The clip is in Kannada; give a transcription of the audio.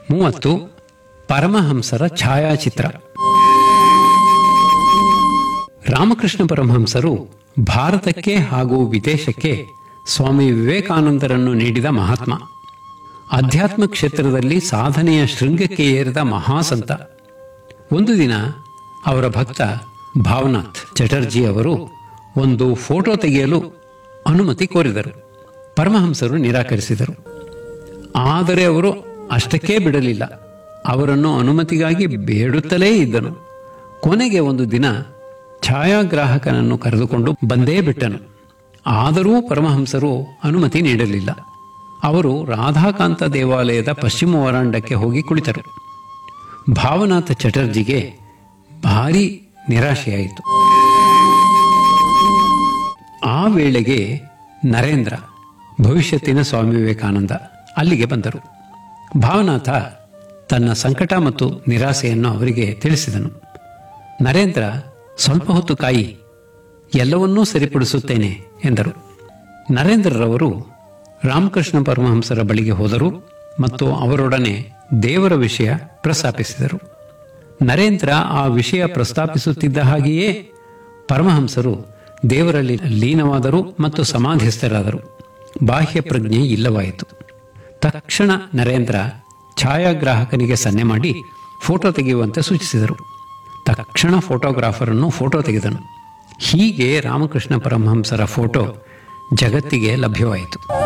ಮೂವತ್ತು ಪರಮಹಂಸರ ಛಾಯಾಚಿತ್ರ ರಾಮಕೃಷ್ಣ ಪರಮಹಂಸರು ಭಾರತಕ್ಕೆ ಹಾಗೂ ವಿದೇಶಕ್ಕೆ ಸ್ವಾಮಿ ವಿವೇಕಾನಂದರನ್ನು ನೀಡಿದ ಮಹಾತ್ಮ ಅಧ್ಯಾತ್ಮ ಕ್ಷೇತ್ರದಲ್ಲಿ ಸಾಧನೆಯ ಶೃಂಗಕ್ಕೆ ಏರಿದ ಮಹಾಸಂತ ಒಂದು ದಿನ ಅವರ ಭಕ್ತ ಭಾವನಾಥ್ ಚಟರ್ಜಿ ಅವರು ಒಂದು ಫೋಟೋ ತೆಗೆಯಲು ಅನುಮತಿ ಕೋರಿದರು ಪರಮಹಂಸರು ನಿರಾಕರಿಸಿದರು ಆದರೆ ಅವರು ಅಷ್ಟಕ್ಕೇ ಬಿಡಲಿಲ್ಲ ಅವರನ್ನು ಅನುಮತಿಗಾಗಿ ಬೇಡುತ್ತಲೇ ಇದ್ದನು ಕೊನೆಗೆ ಒಂದು ದಿನ ಛಾಯಾಗ್ರಾಹಕನನ್ನು ಕರೆದುಕೊಂಡು ಬಂದೇ ಬಿಟ್ಟನು ಆದರೂ ಪರಮಹಂಸರು ಅನುಮತಿ ನೀಡಲಿಲ್ಲ ಅವರು ರಾಧಾಕಾಂತ ದೇವಾಲಯದ ಪಶ್ಚಿಮ ವರಾಂಡಕ್ಕೆ ಹೋಗಿ ಕುಳಿತರು ಭಾವನಾಥ ಚಟರ್ಜಿಗೆ ಭಾರಿ ನಿರಾಶೆಯಾಯಿತು ಆ ವೇಳೆಗೆ ನರೇಂದ್ರ ಭವಿಷ್ಯತ್ತಿನ ಸ್ವಾಮಿ ವಿವೇಕಾನಂದ ಅಲ್ಲಿಗೆ ಬಂದರು ಭಾವನಾಥ ತನ್ನ ಸಂಕಟ ಮತ್ತು ನಿರಾಸೆಯನ್ನು ಅವರಿಗೆ ತಿಳಿಸಿದನು ನರೇಂದ್ರ ಸ್ವಲ್ಪ ಹೊತ್ತು ಕಾಯಿ ಎಲ್ಲವನ್ನೂ ಸರಿಪಡಿಸುತ್ತೇನೆ ಎಂದರು ನರೇಂದ್ರರವರು ರಾಮಕೃಷ್ಣ ಪರಮಹಂಸರ ಬಳಿಗೆ ಹೋದರು ಮತ್ತು ಅವರೊಡನೆ ದೇವರ ವಿಷಯ ಪ್ರಸ್ತಾಪಿಸಿದರು ನರೇಂದ್ರ ಆ ವಿಷಯ ಪ್ರಸ್ತಾಪಿಸುತ್ತಿದ್ದ ಹಾಗೆಯೇ ಪರಮಹಂಸರು ದೇವರಲ್ಲಿ ಲೀನವಾದರು ಮತ್ತು ಸಮಾಧಿಸ್ಥರಾದರು ಬಾಹ್ಯ ಪ್ರಜ್ಞೆ ಇಲ್ಲವಾಯಿತು ತಕ್ಷಣ ನರೇಂದ್ರ ಛಾಯಾಗ್ರಾಹಕನಿಗೆ ಸನ್ನೆ ಮಾಡಿ ಫೋಟೋ ತೆಗೆಯುವಂತೆ ಸೂಚಿಸಿದರು ತಕ್ಷಣ ಫೋಟೋಗ್ರಾಫರನ್ನು ಫೋಟೋ ತೆಗೆದನು ಹೀಗೆ ರಾಮಕೃಷ್ಣ ಪರಮಹಂಸರ ಫೋಟೋ ಜಗತ್ತಿಗೆ ಲಭ್ಯವಾಯಿತು